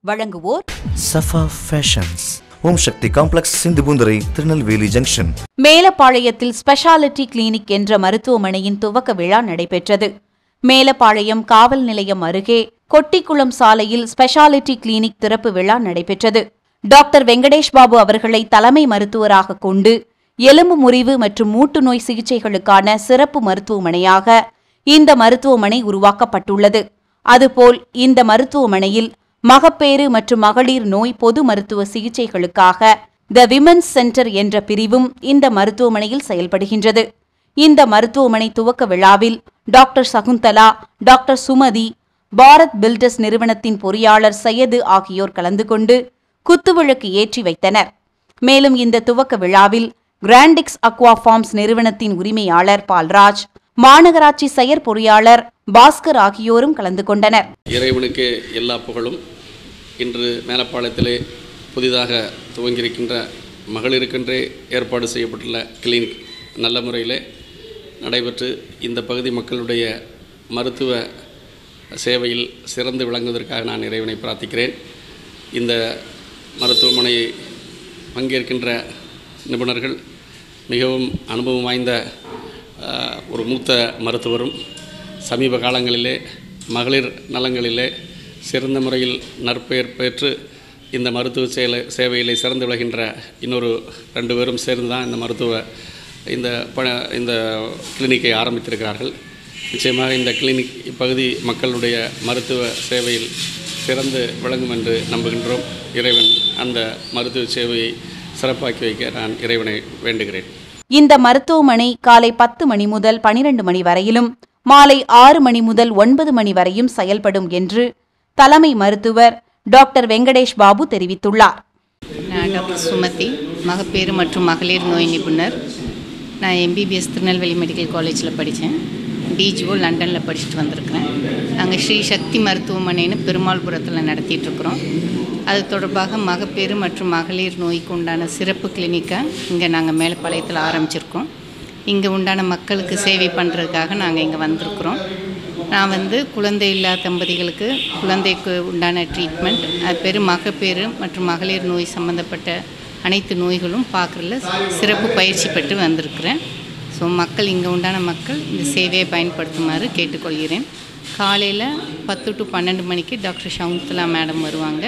வழங்குவோர் Safa fashions Om Shakti complex Sindhupoondurai Tirunelveli junction மேலப்பாளையத்தில் speciality clinic என்ற மருத்துவமனையின் துவக்க விழா நடைபெற்றது மேலப்பாளையம் காவல் நிலையம் அருகே கொட்டிக்குளம் சாலையில் ஸ்பெஷாலிட்டி கிளினிக் திறப்பு விழா நடைபெற்றது டாக்டர் வெங்கடேஷ் பாபு அவர்களை தலைமை மருத்துவராக கொண்டு எலும்பு முறிவு மற்றும் மூட்டு நோய் சிகிச்சைகளுக்கான சிறப்பு மருத்துவமனையாக இந்த மருத்துவமனை உருவாக்கப்பட்டுள்ளது அதுபோல் இந்த மருத்துவமனையில் மகப்பேறு மற்றும் மகளிர் நோய் பொது மருத்துவ சிகிச்சைகளுக்காக த விமன்ஸ் சென்டர் என்ற பிரிவும் இந்த மருத்துவமனையில் செயல்படுகின்றது இந்த மருத்துவமனை துவக்க விழாவில் doctor Shakuntala doctor Sumathi Bharat builders நிறுவனத்தின் பொறியாளர் சையது ஆகியோர் கலந்து கொண்டு குத்துவிளக்கு ஏற்றி வைத்தனர் மேலும் இந்த துவக்க விழாவில் கிராண்டிக்ஸ் அக்வா ஃபார்ம்ஸ் நிறுவனத்தின் உரிமையாளர் பால்ராஜ் மாநகராட்சி செயற்பொறியாளர் பாஸ்கர் ஆகியோரும் கலந்து கொண்டனர் இறைவனுக்கு எல்லா புகழும் இன்று மேலப்பாளையத்திலே புதிதாக துவங்கியிருக்கின்ற மகளிருக்கென்றே ஏற்பாடு செய்யப்பட்டுள்ள கிளினிக் நல்ல முறையிலே நடைபெற்று இந்த பகுதி மக்களுடைய மருத்துவ சேவையில் சிறந்து விளங்குவதற்காக நான் இறைவனை பிரார்த்திக்கிறேன் இந்த மருத்துவமனையை பங்கேற்கின்ற நிபுணர்கள் மிகவும் அனுபவம் வாய்ந்த ஆஹ், ஒரு மூத்த மருத்துவரும் சமீப காலங்களிலே மகளிர் நலங்களிலே சிறந்த முறையில் நற்பெயர் பெற்று இந்த மருத்துவ சேலை சேவையிலே சிறந்து விளகின்ற இன்னொரு ரெண்டு பேரும் சேர்ந்து தான் இந்த மருத்துவ இந்த ப இந்த கிளினிக்கை ஆரம்பித்திருக்கிறார்கள் நிச்சயமாக இந்த கிளினிக் இப்பகுதி மக்களுடைய மருத்துவ சேவையில் சிறந்து விளங்கும் என்று நம்புகின்றோம் இறைவன் அந்த மருத்துவ சேவையை சிறப்பாக்கி வைக்க நான் இறைவனை வேண்டுகிறேன் இந்த மருத்துவமனை காலை பத்து மணி முதல் பனிரெண்டு மணி வரையிலும் மாலை ஆறு மணி முதல் ஒன்பது மணி வரையும் செயல்படும் என்று தலைமை மருத்துவர் டாக்டர் வெங்கடேஷ் பாபு தெரிவித்துள்ளார் நான் டாக்டர் சுமதி மகப்பேறு மற்றும் மகளிர் நோய் நிபுணர் நான் எம்பிபிஎஸ் திருநெல்வேலி மெடிக்கல் காலேஜில் படித்தேன் டிஜிஓ லண்டனில் படிச்சுட்டு வந்திருக்கிறேன் நாங்கள் ஸ்ரீ சக்தி மருத்துவமனைன்னு பெருமாள்புரத்தில் நடத்திட்டு இருக்கிறோம் அது தொடர்பாக மகப்பேறு மற்றும் மகளிர் நோய்க்கு உண்டான சிறப்பு கிளினிக்கை இங்கே நாங்கள் மேலப்பாளையத்தில் ஆரம்பிச்சிருக்கோம் இங்கே உண்டான மக்களுக்கு சேவை பண்ணுறதுக்காக நாங்கள் இங்கே வந்திருக்கிறோம் நான் வந்து குழந்தை இல்லா தம்பதிகளுக்கு குழந்தைக்கு உண்டான ட்ரீட்மெண்ட் அது பேர் மகப்பேறு மற்றும் மகளிர் நோய் சம்மந்தப்பட்ட அனைத்து நோய்களும் பார்க்குறதுல சிறப்பு பயிற்சி பெற்று வந்திருக்கிறேன் ஸோ மக்கள் இங்கே உண்டான மக்கள் இந்த சேவையை பயன்படுத்துமாறு கேட்டுக்கொள்கிறேன் காலையில் பத்து டு பன்னெண்டு மணிக்கு டாக்டர் சவுந்தலா மேடம் வருவாங்க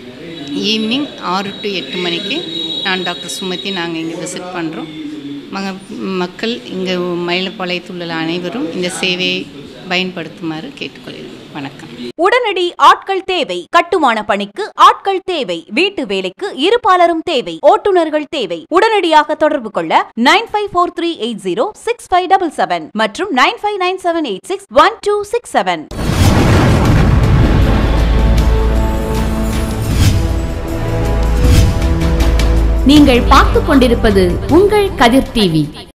ஈவினிங் ஆறு டு எட்டு மணிக்கு நான் டாக்டர் சுமதி நாங்கள் இங்கே விசிட் பண்ணுறோம் மக மக்கள் இங்கே மயிலப்பாளையத்தில் உள்ள அனைவரும் இந்த சேவையை பயன்படுத்துமாறு கேட்டுக்கொள்கிறேன் வணக்கம் உடனடி ஆட்கள் தேவை கட்டுமான பணிக்கு ஆட்கள் தேவை வீட்டு வேலைக்கு இருபாலரும் தேவை ஓட்டுநர்கள் தேவை உடனடியாக தொடர்பு கொள்ள nine five four three eight zero six five double seven மற்றும் nine five nine seven eight six one two six seven நீங்கள் பார்த்துக் கொண்டிருப்பது உங்கள் கதிர் டிவி